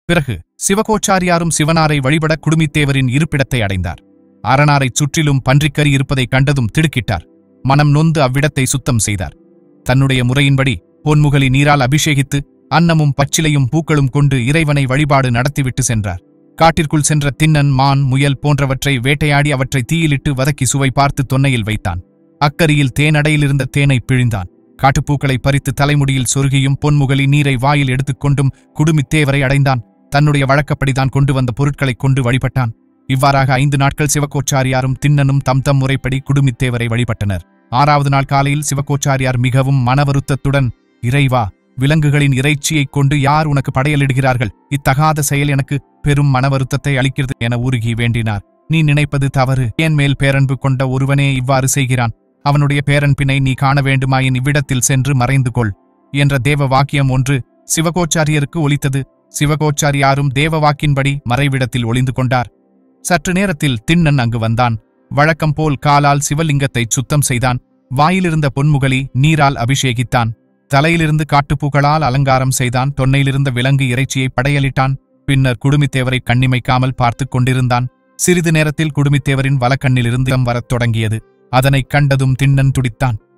பிறகு சிவகோச்சாரியாரும் சிவனாரை வழிபட குடுமித்தேவரின் இருப்பிடத்தை அடைந்தார் அரணாரைச் சுற்றிலும் பன்றிக்கறி இருப்பதைக் கண்டதும் திடுக்கிட்டார் மனம் நொந்து அவ்விடத்தை சுத்தம் செய்தார் தன்னுடைய முறையின்படி பொன்முகலி நீரால் அபிஷேகித்து அன்னமும் பச்சிலையும் பூக்களும் கொண்டு இறைவனை வழிபாடு நடத்திவிட்டு சென்றார் காட்டிற்குள் சென்ற தின்னன் மான் முயல் போன்றவற்றை வேட்டையாடி அவற்றை தீயிலிட்டு வதக்கி சுவை பார்த்து தொன்னையில் வைத்தான் அக்கரியில் தேனடையிலிருந்த தேனை பிழிந்தான் காட்டுப்பூக்களை பறித்து தலைமுடியில் சொருகியும் பொன்முகலி நீரை வாயில் எடுத்துக்கொண்டும் குடுமித்தேவரை அடைந்தான் தன்னுடைய வழக்கப்படிதான் கொண்டு வந்த பொருட்களைக் கொண்டு வழிபட்டான் இவ்வாறாக ஐந்து நாட்கள் சிவகோச்சாரியாரும் தின்னனும் தம் தம் முறைப்படி குடுமித்தேவரை வழிபட்டனர் ஆறாவது நாள் காலையில் சிவகோச்சாரியார் மிகவும் மனவருத்தத்துடன் இறைவா விலங்குகளின் இறைச்சியைக் கொண்டு யார் உனக்கு படையலிடுகிறார்கள் இத்தகாத செயல் எனக்கு பெரும் மனவருத்தத்தை அளிக்கிறது என உருகி வேண்டினார் நீ நினைப்பது தவறு ஏன் மேல் பேரன்பு கொண்ட ஒருவனே இவ்வாறு செய்கிறான் அவனுடைய பேரன்பினை நீ காண வேண்டுமாயின் இவ்விடத்தில் சென்று மறைந்து கொள் என்ற தேவ வாக்கியம் ஒன்று சிவகோச்சாரியருக்கு ஒலித்தது சிவகோச்சாரியாரும் தேவ வாக்கின்படி மறைவிடத்தில் ஒளிந்து கொண்டார் சற்று நேரத்தில் திண்ணன் அங்கு வந்தான் வழக்கம் போல் காலால் சிவலிங்கத்தை சுத்தம் செய்தான் வாயிலிருந்த பொன்முகலி நீரால் அபிஷேகித்தான் தலையிலிருந்து காட்டுப்பூக்களால் அலங்காரம் செய்தான் தொன்னையிலிருந்த விலங்கு இறைச்சியை படையலிட்டான் பின்னர் குடுமித்தேவரை கண்ணிமைக்காமல் பார்த்துக் கொண்டிருந்தான் சிறிது நேரத்தில் குடுமித்தேவரின் வலக்கண்ணிலிருந்து வரத் தொடங்கியது அதனைக் கண்டதும் திண்ணன் துடித்தான்